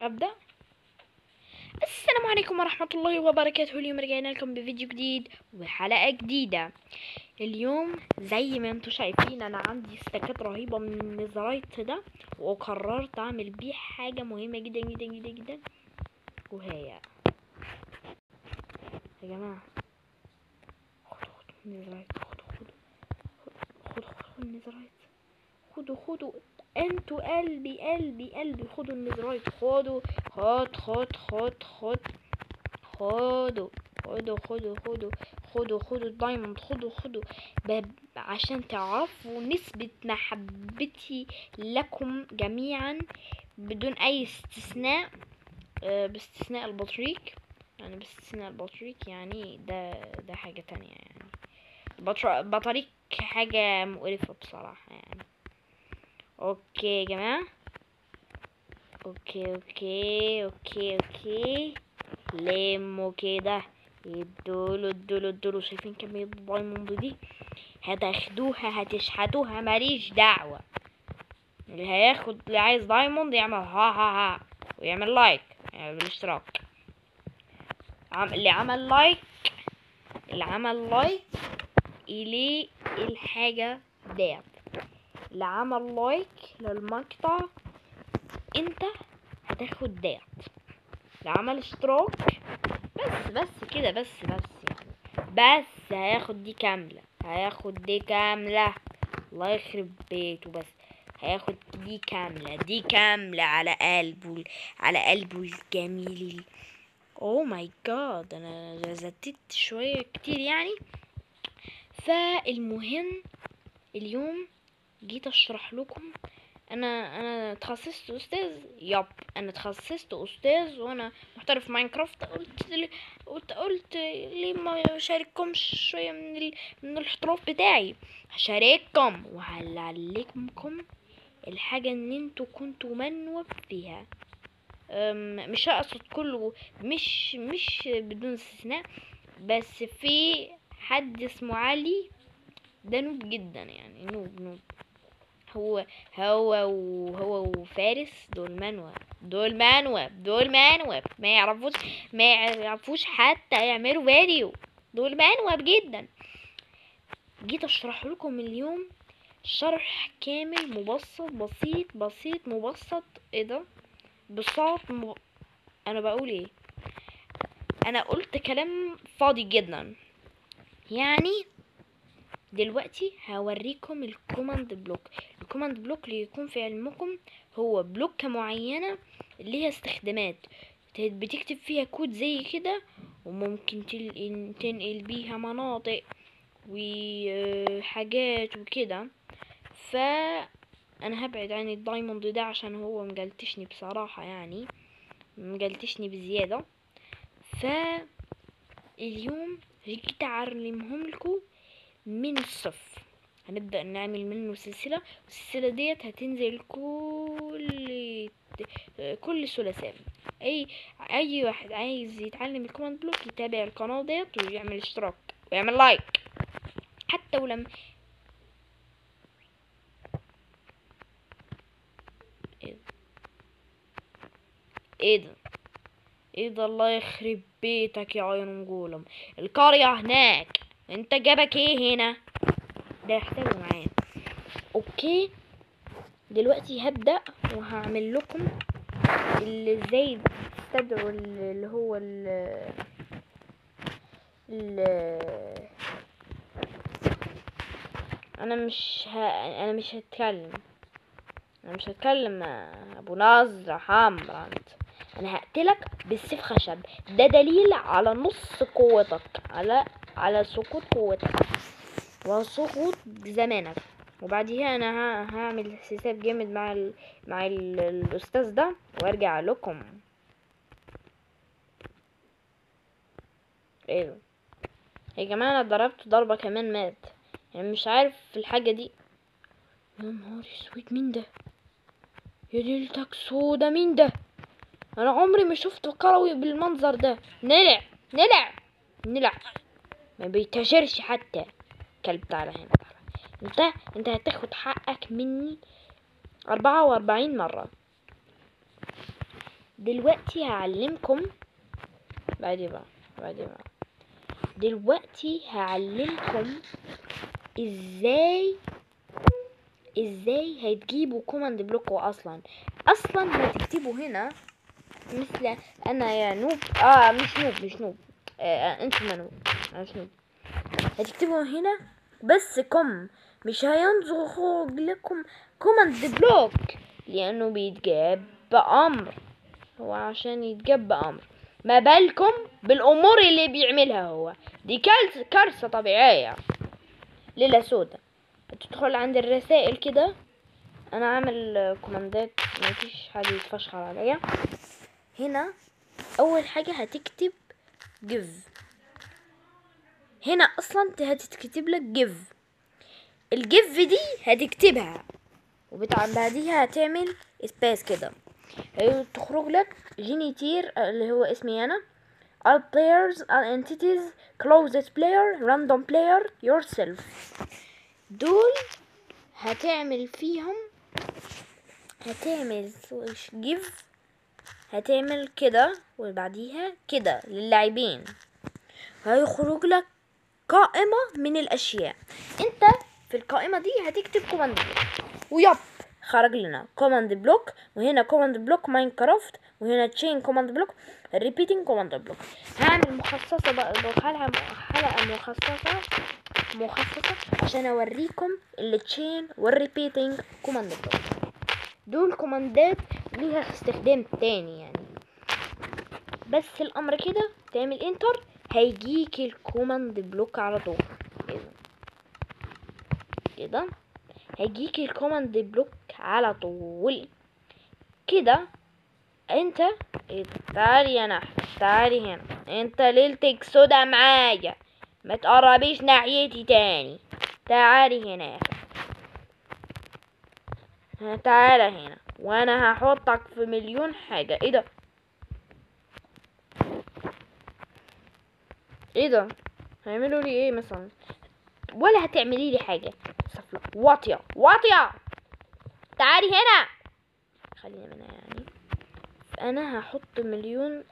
ابدا السلام عليكم ورحمة الله وبركاته اليوم رجعنا لكم بفيديو جديد وحلقة جديدة اليوم زي ما انتم شايفين انا عندي استكات رهيبة من النزرايت ده وقررت اعمل بيه حاجة مهمة جدا جدا جدا جدا وهي يا جماعة خدوا خدوا النزرايت خدوا خدوا خدوا خدوا النزرايت خدوا خدوا انتوا قلبي قلبي قلبي خدوا النزرايت خدوا خد خد خد خد خدوا خدوا خدوا خدوا خدوا خدوا الدايموند خدوا خدوا ب- عشان تعرفوا نسبة محبتي لكم جميعا بدون أي استثناء آه، باستثناء البطريق يعني باستثناء البطريق يعني ده ده حاجة تانية يعني البطر- البطريق حاجة مقرفة بصراحة يعني اوكي يا جماعة اوكي اوكي اوكي اوكي لموا كده ادوله ادوله ادوله شايفين كمية الدايموند دي هتاخدوها هتشحتوها ماليش دعوة اللي هياخد اللي عايز دايموند يعمل ها ها ها ويعمل لايك يعني بالاشتراك عم... اللي عمل لايك اللي عمل لايك إليه الحاجة ديت اللي عمل لايك للمقطع انت هتاخد ديت اللي عمل اشتراك بس بس كده بس بس يعني بس هياخد دي كاملة هياخد دي كاملة الله يخرب بيته بس هياخد دي كاملة دي كاملة على قلبه على قلبه الجميل اوه ماي جاد انا زتت شوية كتير يعني فالمهم اليوم جيت اشرح لكم انا انا تخصصت استاذ يب انا تخصصت استاذ وانا محترف ماينكرافت قلت لي قلت قلت ليه ما اشارككمش شويه من ال... من الاحتراف بتاعي هشارككم وهعلمكم الحاجه ان انتوا كنتوا منوب فيها أم، مش هقصد كله مش مش بدون استثناء بس في حد اسمه علي ده نوب جدا يعني نوب نوب هو هو وهو وفارس دول منوب دول منوب دول منوب ما يعرفوش ما يعرفوش حتى يعملوا فيديو دول منوب جدا جيت اشرح لكم اليوم شرح كامل مبسط بسيط بسيط مبسط ايه ده بساط م... انا بقول ايه انا قلت كلام فاضي جدا يعني دلوقتي هوريكم الكوماند بلوك الكوماند بلوك اللي يكون في علمكم هو بلوكة معينة ليها استخدامات ت- بتكتب فيها كود زي كده وممكن تل- تنقل بيها مناطق وحاجات وكده ف انا هبعد عن الدايموند ده عشان هو مجلتشني بصراحة يعني مجلتشني بزيادة ف اليوم جيت اعلمهم لكم من الصفر هنبدأ نعمل منه سلسلة والسلسلة ديت هتنزل كل كل ثلاثاء اي اي واحد عايز يتعلم الكوماند بلوك يتابع القناة ديت ويعمل اشتراك ويعمل لايك حتى ولم ايه ده ايه ده ايه ده الله يخرب بيتك يا ايرون جولم القرية هناك انت جابك ايه هنا ده يحتاجوا معايا اوكي دلوقتي هبدأ وهعمل لكم اللي ازاي تستدعوا ال- اللي هو ال ال انا مش ه... انا مش هتكلم انا مش هتكلم يا ابو نظرة حمرا انت انا هقتلك بالسيف خشب ده دليل على نص قوتك على على سقوط قوتك وسقوط زمانك وبعديها انا ه- هعمل حساب جامد مع ال... مع ال... الاستاذ ده وارجع لكم ايه ده يا جماعه انا ضربت ضربه كمان مات يعني مش عارف الحاجه دي يا نهار اسود مين ده يا ليلتك سودا مين ده انا عمري ما شفت كروي بالمنظر ده نلع نلع نلع ما بيتاجرش حتى كلب تعالى هنا تعالى. انت انت هتاخد حقك مني أربعة وأربعين مرة دلوقتي هعلمكم بعدين بقى بعدين بقى دلوقتي هعلمكم ازاي ازاي هتجيبوا كوماند بلوك اصلا اصلا هتكتبوا هنا مثل انا يا نوب اه مش نوب مش نوب آه انتم ما نوب انا مش نوب هتكتبوا هنا بس كم مش هينظر لكم كوماند بلوك لانه بيتجاب بامر هو عشان يتجاب بامر ما بالكم بالامور اللي بيعملها هو دي كارثه كارثه طبيعيه ليله سودا تدخل عند الرسائل كده انا عامل كوماندات مفيش حد يتفشخر عليا هنا اول حاجه هتكتب give هنا اصلا هتتكتب لك give الجيف دي هتكتبها وبعديها هتعمل سبيس كده هي تخرج لك جينيتير اللي هو اسمي انا all players all entities closest player random player yourself دول هتعمل فيهم هتعمل give هتعمل كده وبعديها كده للاعبين هيخرج لك قائمة من الأشياء أنت في القائمة دي هتكتب كوماند بلوك ويب خرج لنا كوماند بلوك وهنا كوماند بلوك ماينكرافت وهنا تشين كوماند بلوك ريبيتنج كوماند بلوك هعمل مخصصة بقى حلقة حلقة مخصصة مخصصة عشان أوريكم التشين والريبيتنج كوماند بلوك دول كوماندات ليها استخدام تاني يعني بس الأمر كده تعمل انتر هيجيك الكوماند بلوك على طول كده كده هيجيك الكوماند بلوك على طول كده انت ايه ده؟ تعالي يا نحل تعالي هنا انت ليلتك سودا معايا ما تقربيش ناحيتي تاني تعالي هنا يا اخي ها، تعالى هنا وانا هحطك في مليون حاجة ايه ده ايه ده هيعملوا لي ايه مثلا ولا هتعملي لي حاجه صفلة واطيه واطيه تعالي هنا خلينا منها يعني انا هحط مليون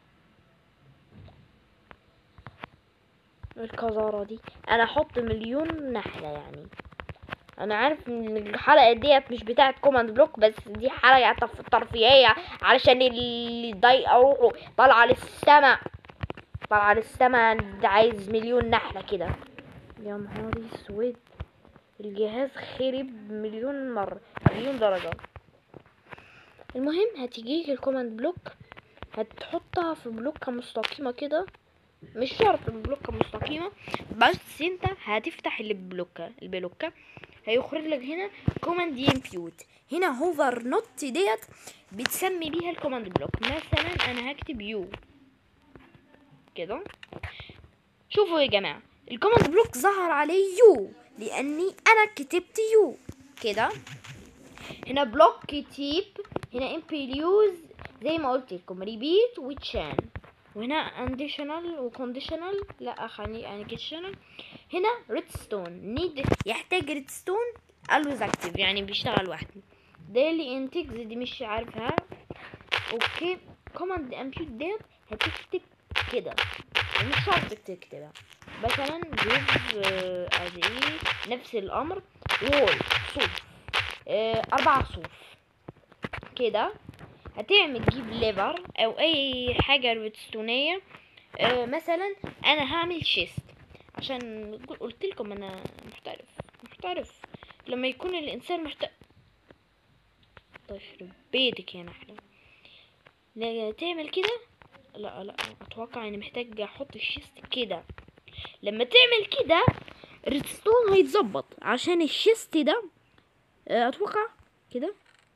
القذارة دي انا هحط مليون نحلة يعني انا عارف ان الحلقة ديت مش بتاعت كوماند بلوك بس دي حلقة تف- ترفيهية علشان اللي ضايق روحه طالعة للسما طالعة للسما ده عايز مليون نحلة كده يا نهار اسود الجهاز خرب مليون مرة مليون درجة المهم هتجيك الكوماند بلوك هتحطها في بلوكة مستقيمة كده مش شرط بلوكة مستقيمة بس انت هتفتح البلوكة البلوكة هيخرج لك هنا كوماند امبيوت هنا هوفر نوت ديت بتسمي بيها الكوماند بلوك مثلا انا هكتب يو كده شوفوا يا جماعة الكوماند بلوك ظهر عليه يو لاني انا كتبت يو كده هنا بلوك كتيب هنا امبيليوز زي ما قلت لكم ريبيت وتشان وهنا انديشنال وكونديشنال لا خليني يعني كيشنال هنا ريدستون نيد يحتاج ريدستون الويز اكتف يعني بيشتغل وحده ديلي انتكس دي مش عارفها اوكي كوماند امبيوت ديت هتكتب كده مش شرط تكتبها مثلا جوز ادي ايه نفس الامر وول صوف آه، اربعة صوف كده هتعمل تجيب ليفر او اي حاجة ريدستونية آه، مثلا انا هعمل شيست عشان قلت لكم انا محترف محترف لما يكون الانسان محترف طيب يخرب بيتك يا نحلة لا تعمل كده لا لا اتوقع اني محتاج احط الشيست كده لما تعمل كده الريدستون هيتظبط عشان الشيست ده آه، اتوقع كده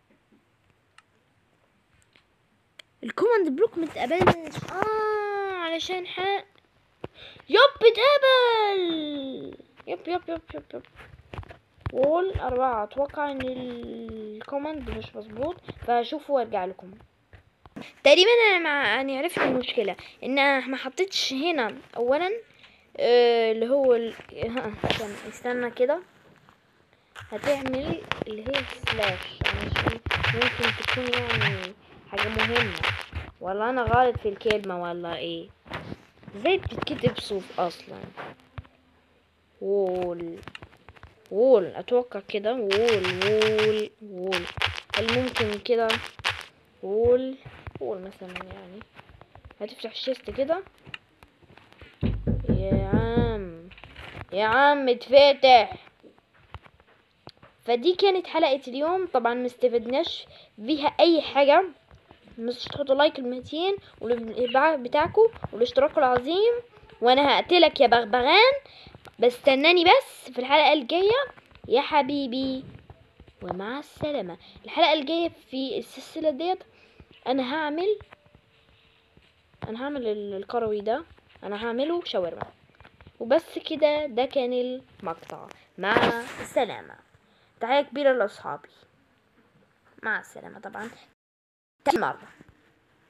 الكوماند بلوك متقبلش اه علشان حق يب اتقبل يب يب يب يب يب وول أربعة أتوقع إن الكوماند مش مظبوط فهشوفه وأرجع لكم تقريبا أنا مع يعني عرفت المشكلة إن أنا ما حطيتش هنا أولا آه، اللي هو ال... ها، استنى استنى كده هتعمل اللي هي سلاش علشان ممكن تكون يعني حاجة مهمة ولا انا غلط في الكلمة ولا ايه ازاي بتتكتب صوف اصلا وول وول اتوقع كده وول وول وول هل ممكن كده وول وول مثلا يعني هتفتح الشيست كده يا عم يا عم اتفتح فدي كانت حلقة اليوم طبعا ما استفدناش فيها اي حاجة مش تحطوا لايك المتين والإبعاء بتاعكم والاشتراك العظيم وانا هقتلك يا بغبغان بستناني بس في الحلقة الجاية يا حبيبي ومع السلامة الحلقة الجاية في السلسلة ديت انا هعمل انا هعمل ال- الكروي ده انا هعمله شاورما وبس كده ده كان المقطع مع السلامة تحية كبيرة لأصحابي مع السلامة طبعا تاني مرة